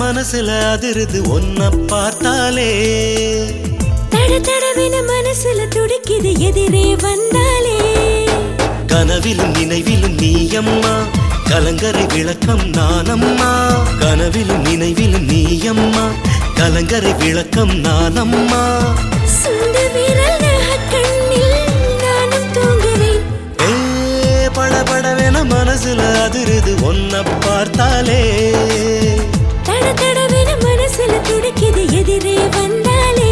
மனசுல அதிருது ஒன்ன பார்த்தாலே தட தடவென மனசுல துடிக்குது எதிரே வந்தாலே கனவிலும் நினைவிலும் நீயம்மா கலங்கரை விளக்கம் நானம்மா கனவிலும் நினைவிலும் நீயம்மா கலங்கரை விளக்கம் நானம்மா சுண்ட விரல் நகக் கண்ணில் நானும் தூங்குவேன் ஏ படபடவென மனசுல அதிருது ஒன்ன பார்த்தாலே தட தடவென மனசுல துடிக்குது எதிரே வந்தாலே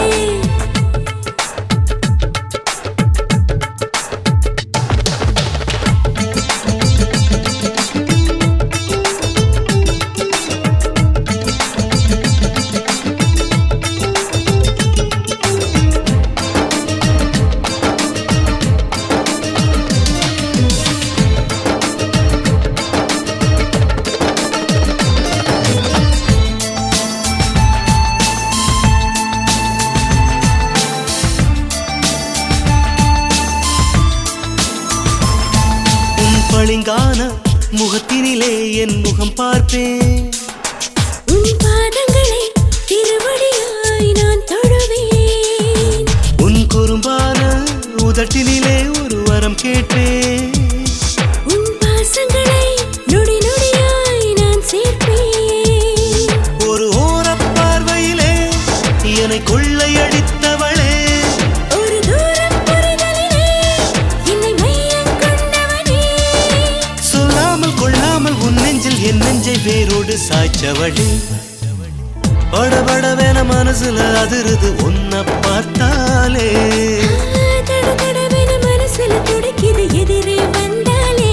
உன் பளிங்கான முகத்தினிலே என் முகம் பார்ப்பேன் உன் பாதங்களை திருவடியாய் நான் தொழுவேன் உன் குறும்பான உதட்டினிலே ஒரு வரம் கேட்பேன் உன் பாசங்களை நொடி நொடியாய் நான் சேர்ப்பேன் ஒரு ஓரப் பார்வையிலே என்னை கொள்ளையடித்தவளே ஒரு தூரம் புரிதலிலே என்னை மையம் கொண்டவனே சொல்லாமல் கொள்ளாமல் உன் நெஞ்சில் என் நெஞ்சை வேரோடு சாய்ச்சவளே படபடவென மனசுல அதிருது உன்னை பார்த்தாலே தட தடவென மனசுல துடிக்குது எதிரே வந்தாலே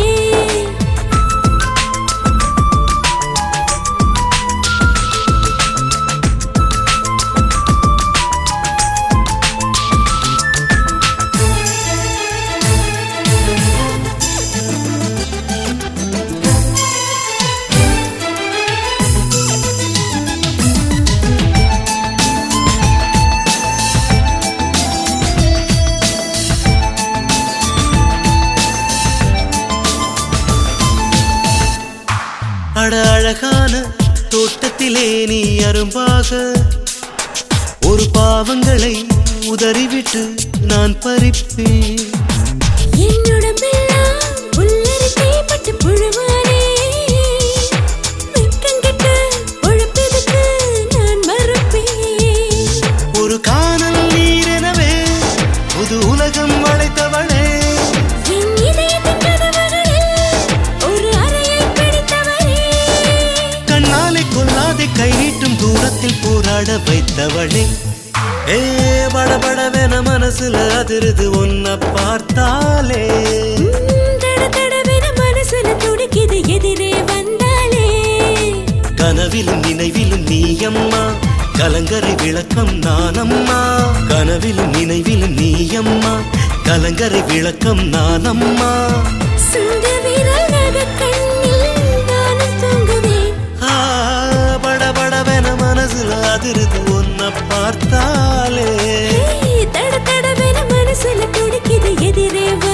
அட அழகான தோட்டத்திலே நீ அரும்பாக ஒரு பாவங்களை உதறிவிட்டு நான் பறிப்பேன் என்னுடம்பெல்லாம் புல்லரித்தே பட்டு புழுவானே வெட்கங்கெட்ட உழைப்பதற்கு நான் மறுப்பேன் ஒரு காணல் நீரெனவே புது உலகம் வளைத்தவளே என் இதயத்தின் கதவுகளில் ஒரு அறையை பிடித்தவரே கண்ணாலே கொல்லாதே கை நீட்டும் தூரத்தில் போராட வைத்தவளே ஏ படபடவென மனசுல அதிருது உன்னை பார்த்தாலே உம், தட தடவென மனசுல துடிக்குது எதிரே வந்தாலே கனவிலும் நினைவிலும் நீயம்மா கலங்கரை விளக்கம் நானம்மா கனவிலும் நினைவிலும் நீயம்மா கலங்கரை விளக்கம் நானம்மா சுண்ட விரல் நகக் கண்ணில் நானும் தூங்குவேன் ஆ, படபடவென மனசுல அதிருது உன்னை பார்த்தாலே ஏய், தட தடவென மனசுல துடிக்குது எதிரே